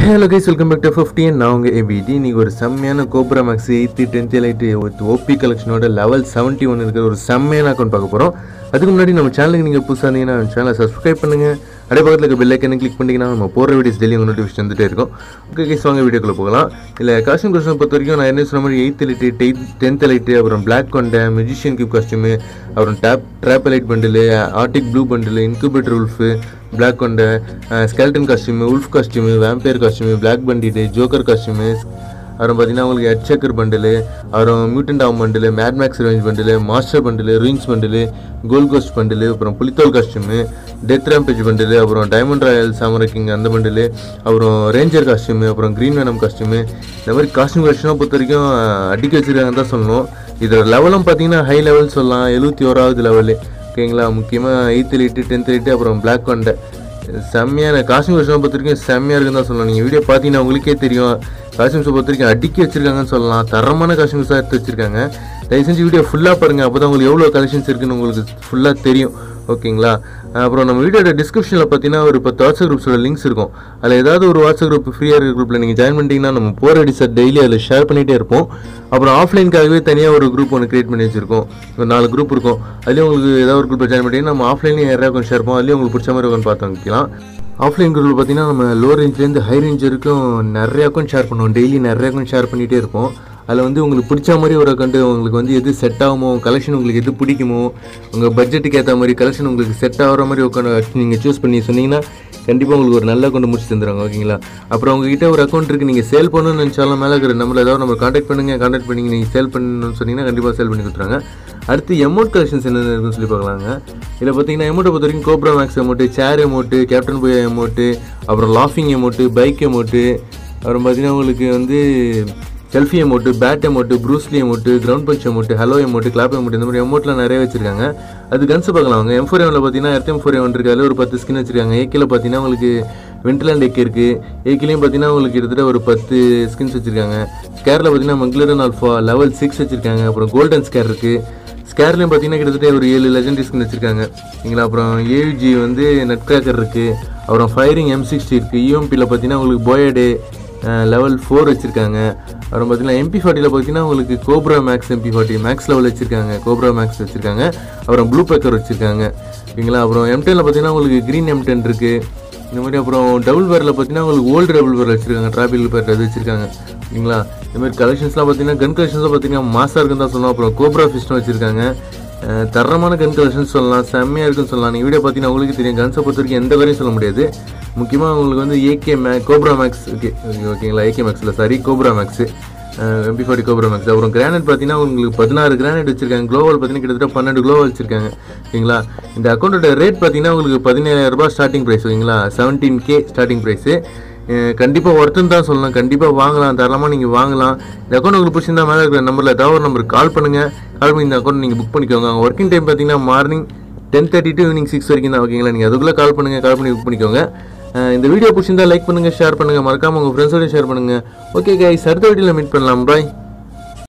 hello guys welcome back to fifteen நான் உங்கள் ABD இன்னைக்கு ஒரு செம்மையான Cobra Max eighth tenth light OP கலெக்ஷனோட லெவல் செவன்ட்டி ஒன் இருக்கிற ஒரு செம்மையான அக்கௌண்ட் பார்க்க போகிறோம் அதுக்கு முன்னாடி நம்ம சேனலுக்கு நீங்கள் புதுசாக இருந்தீங்கன்னா நம்ம சேனலை சப்ஸ்கிரைப் பண்ணுங்கள் அதே பக்கத்தில் இருக்க பெல் ஐக்கனை கிளிக் பண்ணிங்கன்னா நம்ம போகிற வீடியோஸ் டெய்லி உங்கள் நோட்டிஃபிகேஷன் வந்துட்டே இருக்கும் ஓகே கைஸ் வாங்க வீடியோக்குள்ளே போகலாம் இல்லை காஸ்டியூம் கொஸ்டின் பொறுத்த வரைக்கும் நான் என்ன சொன்ன மாதிரி எயித்து லைட்டு டெய்த் டென்த்து லைட்டு அப்புறம் பிளாக் கொண்ட மியூசிஷியன் கிப் காஸ்டியூமு அப்புறம் tape trap light bundle Arctic blue bundle incubator wolf black கொண்ட skeleton costume wolf costume vampire costume black bandit joker costume அப்புறம் பார்த்தீங்கன்னா உங்களுக்கு ஹெட் செக்கர் பண்டிலு அப்புறம் mutant arm bundle Mad Max range bundle master bundle ruins bundle gold ghost bundle அப்புறம் புலித்தோல் costume death rampage bundle அப்புறம் diamond royal samurai king அந்த bundle அப்புறம் ranger costume அப்புறம் க்ரீன் வேனம் காஸ்டியூமு இந்த மாதிரி காஸ்டியூம் கலெக்ஷனாக பொறுத்த வரைக்கும் அஹ், அடிக்க வச்சிருக்காங்கன்னு தான் சொல்லணும் இதோட லெவலும் பார்த்தீங்கன்னா ஹை லெவல் சொல்லலாம் எழுபத்தி ஓராவது லெவலு ஓகேங்களா முக்கியமாக எயித்து லைட்டு டென்த் லைட்டு அப்புறம் பிளாக் கொண்டை செம்மையான காஸ்டியூம் கலெக்ஷனை பொறுத்த வரைக்கும் செம்மையாக இருக்குன்னு தான் சொல்லலாம் நீங்கள் வீடியோ பார்த்தீங்கன்னா உங்களுக்கே தெரியும் காஸ்டியூம்ஸை பொறுத்த வரைக்கும் அடுக்கி வச்சிருக்காங்கன்னு சொல்லலாம் தரமான காஸ்டியூம்ஸாக எடுத்து வச்சிருக்காங்க தயவு செஞ்சு வீடியோ ஃபுல்லாக பாருங்கள் அப்போ தான் உங்களுக்கு எவ்வளோ கலெக்ஷன்ஸ் இருக்குன்னு உங்களுக்கு ஃபுல்லாக தெரியும் ஓகேங்களா அப்புறம் நம்ம வீடியோட டிஸ்கிரிப்ஷனில் பார்த்தீங்கன்னா ஒரு பத்து வாட்ஸ்அப் குரூப்ஸோட லிங்க்ஸ் இருக்கும் அதில் ஏதாவது ஒரு வாட்ஸ்அப் குரூப் ஃப்ரீயாக இருக்கிற குரூப்பில் நீங்கள் ஜாயின் பண்ணிட்டீங்கன்னா நம்ம போர் அடிச்சர் டெய்லி அதில் ஷேர் பண்ணிகிட்டே இருப்போம் அப்புறம் ஆஃப்லைனுக்காகவே தனியாக ஒரு குரூப் ஒன்று கிரியேட் பண்ணி வச்சிருக்கோம் ஒரு நாலு குரூப் இருக்கும் அதுலேயும் உங்களுக்கு ஏதாவது ஒரு குரூப்பில் ஜாயின் பண்ணிட்டீங்கன்னா நம்ம ஆஃப்லைன்லேயும் யாராவது கொஞ்சம் ஷேர் பண்ணுவோம் அதுலேயும் உங்களுக்கு பிடிச்ச மாதிரி உட்காந்து பார்த்து வைக்கலாம் ஆஃப்லைன் குரூப்பில் பார்த்தீங்கன்னா நம்ம லோ ரேஞ்ச்லேருந்து ஹை ரேஞ்ச் வரைக்கும் நிறைய அக்கௌண்ட் ஷேர் பண்ணுவோம் டெய்லி நிறைய அக்கௌண்ட் ஷேர் பண்ணிகிட்டே இருப்போம் அதில் வந்து உங்களுக்கு பிடிச்ச மாதிரி ஒரு அக்கௌண்ட் உங்களுக்கு வந்து எது செட் ஆகுமோ கலெக்ஷன் உங்களுக்கு எது பிடிக்குமோ உங்கள் பட்ஜெட்டுக்கு ஏற்ற மாதிரி கலெக்ஷன் உங்களுக்கு செட் ஆகிற மாதிரி உட்காந்து நீங்கள் சூஸ் பண்ணி சொன்னீங்கன்னா கண்டிப்பாக உங்களுக்கு ஒரு நல்ல அக்கௌண்ட் முடிச்சு தந்துடுவாங்க ஓகேங்களா அப்புறம் உங்ககிட்ட ஒரு அக்கௌண்ட் இருக்குது நீங்கள் சேல் பண்ணணும்னு நினச்சாலும் மேலே இருக்கிற நம்மள ஏதாவது நம்ம காண்டாக்ட் பண்ணுங்கள் காண்டாக்ட் பண்ணி நீங்கள் சேல் பண்ணணும்னு சொன்னீங்கன்னா கண்டிப்பாக சேல் பண்ணி கொடுத்துறாங்க அடுத்து எமௌண்ட் கலெக்ஷன்ஸ் என்னென்ன இருக்குன்னு சொல்லி பார்க்கலாங்க இதில் பார்த்தீங்கன்னா எமௌண்ட்டை பொறுத்த வரைக்கும் Cobra Max emote chair emote captain போய் எமௌண்ட்டு அப்புறம் லாஃபிங் எமௌண்ட்டு பைக் எமௌண்ட்டு அப்புறம் பார்த்தீங்கன்னா உங்களுக்கு வந்து selfie emote bat emote Bruce Lee emote ground punch emote hello emote clap emote இந்த மாதிரி எமௌண்ட்லாம் நிறைய வச்சிருக்காங்க அது கன்ஸ் பார்க்கலாம் அவங்க எம் ஃபோர் எம்ல பார்த்தீங்கன்னா எர்த்தம் ஃபோர் எம் இருக்கு அதில் ஒரு பத்து ஸ்கின் வச்சிருக்காங்க ஏக்கில் பார்த்தீங்கன்னா உங்களுக்கு வென்டிலாண்ட் ஏக் இருக்குது ஏக்கிலையும் பார்த்தீங்கன்னா உங்களுக்கு கிட்டத்தட்ட ஒரு பத்து ஸ்கின்ஸ் வச்சிருக்காங்க ஸ்கேரில் பார்த்தீங்கன்னா மங்களரன் ஆல்ஃபா லெவல் சிக்ஸ் வச்சிருக்காங்க அப்புறம் கோல்டன் ஸ்கேர் இருக்குது ஸ்கேர்லையும் பார்த்தீங்கன்னா கிட்டத்தட்ட ஒரு ஏழு லெஜண்டரி ஸ்கின் வச்சிருக்காங்க சரிங்களா அப்புறம் ஏவிஜி வந்து நெட் கிராக்கர் இருக்குது அப்புறம் ஃபயரிங் எம் சிக்ஸ்டி இருக்குது யூஎம்பியில் பார்த்தீங்கன்னா உங்களுக்கு போயடே லெவல் ஃபோர் வச்சுருக்காங்க அப்புறம் பார்த்தீங்கன்னா எம்பி ஃபார்ட்டியில் பார்த்தீங்கன்னா உங்களுக்கு Cobra Max MP forty max level வச்சுருக்காங்க கோப்ரா மேக்ஸ் வச்சுருக்காங்க அப்புறம் ப்ளூ பேக்கர் வச்சுருக்காங்க ஓகேங்களா அப்புறம் எம்டெனில் பார்த்தீங்கன்னா உங்களுக்கு க்ரீன் எம்டென் இருக்குது இந்த மாதிரி அப்புறம் டபுள் பேரில் பார்த்தீங்கன்னா உங்களுக்கு ஓல்டு டபுள் பேர் வச்சிருக்காங்க டிராபிள் பேர் அது வச்சிருக்காங்க சரிங்களா இந்த மாதிரி கலெக்ஷன்ஸ்லாம் பார்த்தீங்கன்னா கன் கலெக்ஷன்ஸாக பார்த்தீங்கன்னா மாசாக இருக்குன்னு தான் சொல்லலாம் அப்புறம் கோப்ரா ஃபிஷ்டும் வச்சிருக்காங்க அஹ் தரமான கன் கலெக்ஷன்ஸ் சொல்லலாம் செம்மையாக இருக்குன்னு சொல்லலாம் நீங்கள் வீடியோ பார்த்தீங்கன்னா உங்களுக்கு தெரியும் கன்ஸை பொறுத்த வரைக்கும் எந்த வரையும் சொல்ல முடியாது முக்கியமாக உங்களுக்கு வந்து AK M Cobra Max okay ஓகேங்களா ஏகே மேக்ஸில் sorry Cobra Max MP forty Cobra Max அப்புறம் கிரானைட் பார்த்தீங்கன்னா உங்களுக்கு பதினாறு கிரானைட் வச்சிருக்காங்க குளோவல் பார்த்தீங்கன்னா கிட்டத்தட்ட பன்னெண்டு குளோவல் வச்சிருக்காங்க ஓகேங்களா இந்த அக்கௌண்ட்டோட ரேட் பார்த்தீங்கன்னா உங்களுக்கு பதினேழாயிரம் ரூபாய் ஸ்டார்டிங் ப்ரைஸ் ஓகேங்களா செவன்டீன் கே ஸ்டார்டிங் ப்ரைஸு கண்டிப்பாக ஒருத்தன் தான் சொல்லலாம் கண்டிப்பாக வாங்கலாம் தாராளமாக நீங்கள் வாங்கலாம் இந்த அக்கௌண்ட் உங்களுக்கு பிடிச்சிருந்தா மேலே இருக்கிற நம்பரில் ஏதாவது ஒரு நம்பருக்கு கால் பண்ணுங்கள் கால் பண்ணி இந்த அக்கௌண்ட் நீங்கள் புக் பண்ணிக்கோங்க ஒர்க்கிங் டைம் பார்த்தீங்கன்னா morning ten thirty to evening six வரைக்கும் தான் ஓகேங்களா நீங்கள் அதுக்குள்ளே கால் பண்ணுங்கள் கால் பண்ணி புக் பண்ணிக்கோங்க அஹ் இந்த வீடியோ பிடிச்சிருந்தா லைக் பண்ணுங்கள் ஷேர் பண்ணுங்கள் மறக்காமல் உங்கள் ஃப்ரெண்ட்ஸோட ஷேர் பண்ணுங்கள் ஓகே கைஸ் அடுத்த வீடியோவில் மீட் பண்ணலாம் பாய்